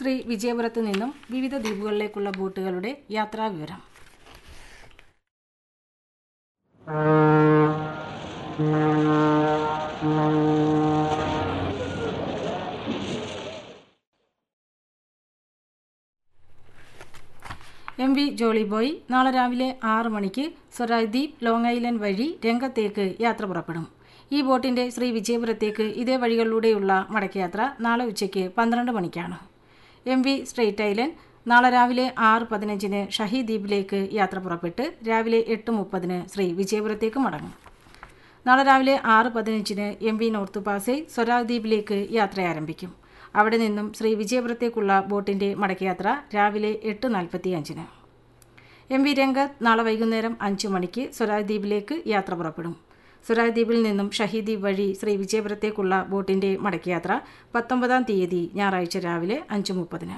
ശ്രീ വിജയപുരത്ത് നിന്നും വിവിധ ദ്വീപുകളിലേക്കുള്ള ബോട്ടുകളുടെ യാത്രാവിവരം എം വി ജോളി ബോയ് നാളെ രാവിലെ ആറ് മണിക്ക് സ്വരാജ്ദ്വീപ് ലോങ് ഐലൻഡ് വഴി രംഗത്തേക്ക് യാത്ര പുറപ്പെടും ഈ ബോട്ടിന്റെ ശ്രീ വിജയപുരത്തേക്ക് ഇതേ വഴികളിലൂടെയുള്ള മടക്കയാത്ര നാളെ ഉച്ചയ്ക്ക് പന്ത്രണ്ട് മണിക്കാണ് എം വി സ്ട്രെയിറ്റ് ഐലൻഡ് നാളെ രാവിലെ ആറ് പതിനഞ്ചിന് ഷഹീദ് ദ്വീപിലേക്ക് യാത്ര പുറപ്പെട്ട് രാവിലെ എട്ട് മുപ്പതിന് ശ്രീ വിജയപുരത്തേക്ക് മടങ്ങും നാളെ രാവിലെ ആറ് പതിനഞ്ചിന് M V North Passage Swaraj ദ്വീപിലേക്ക് യാത്ര ആരംഭിക്കും അവിടെ നിന്നും ശ്രീ വിജയപുരത്തേക്കുള്ള ബോട്ടിന്റെ മടക്കയാത്ര രാവിലെ എട്ട് നാൽപ്പത്തി അഞ്ചിന് എം വി രംഗത്ത് നാളെ വൈകുന്നേരം അഞ്ച് മണിക്ക് സ്വരാജ് ദ്വീപിലേക്ക് യാത്ര പുറപ്പെടും സ്വരാജ് ദ്വീപിൽ നിന്നും ഷഹീദ് ദ്വീപ് വഴി ശ്രീ വിജയപുരത്തേക്കുള്ള ബോട്ടിന്റെ മടക്കയാത്ര പത്തൊമ്പതാം തീയതി ഞായറാഴ്ച രാവിലെ അഞ്ച് മുപ്പതിന്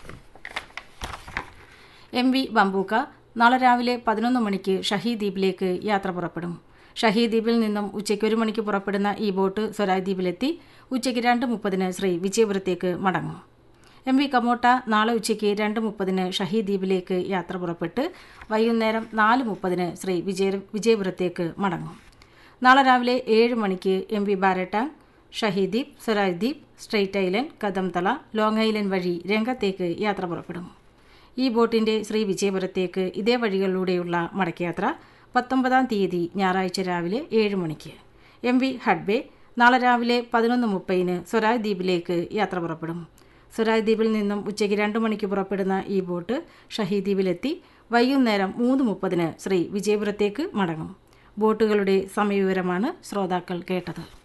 എം വി ബംബൂക്ക നാളെ രാവിലെ പതിനൊന്ന് മണിക്ക് ഷഹീദ് ദ്വീപിലേക്ക് യാത്ര പുറപ്പെടും ഷഹീദ് ദ്വീപിൽ നിന്നും ഉച്ചയ്ക്ക് ഒരു മണിക്ക് പുറപ്പെടുന്ന ഈ ബോട്ട് സ്വരാജ് ദ്വീപിലെത്തി ഉച്ചയ്ക്ക് രണ്ട് മുപ്പതിന് ശ്രീ വിജയപുരത്തേക്ക് മടങ്ങും എം വി കമോട്ട നാളെ ഉച്ചയ്ക്ക് രണ്ട് മുപ്പതിന് ഷഹീദ് ദ്വീപിലേക്ക് യാത്ര പുറപ്പെട്ട് വൈകുന്നേരം നാല് മുപ്പതിന് ശ്രീ വിജയ വിജയപുരത്തേക്ക് മടങ്ങും നാളെ രാവിലെ ഏഴ് മണിക്ക് എം വി ബാരട്ടാങ് ഷഹീദ് ദ്വീപ് സ്വരാജ് ദ്വീപ് strait island Kadamtala long island വഴി രംഗത്തേക്ക് യാത്ര പുറപ്പെടും ഈ ബോട്ടിന്റെ ശ്രീ വിജയപുരത്തേക്ക് ഇതേ വഴികളിലൂടെയുള്ള മടക്കയാത്ര പത്തൊമ്പതാം തീയതി ഞായറാഴ്ച രാവിലെ ഏഴ് മണിക്ക് എം വി ഹഡ്ബേ നാളെ രാവിലെ പതിനൊന്ന് മുപ്പതിന് സ്വരാജ് ദ്വീപിലേക്ക് യാത്ര പുറപ്പെടും സ്വരാജ് ദ്വീപിൽ നിന്നും ഉച്ചയ്ക്ക് രണ്ട് മണിക്ക് പുറപ്പെടുന്ന ഈ ബോട്ട് ഷഹീദ് ദ്വീപിലെത്തി വൈകുന്നേരം മൂന്ന് മുപ്പതിന് ശ്രീ വിജയപുരത്തേക്ക് മടങ്ങും ബോട്ടുകളുടെ സമയവിവരമാണ് ശ്രോതാക്കൾ കേട്ടത്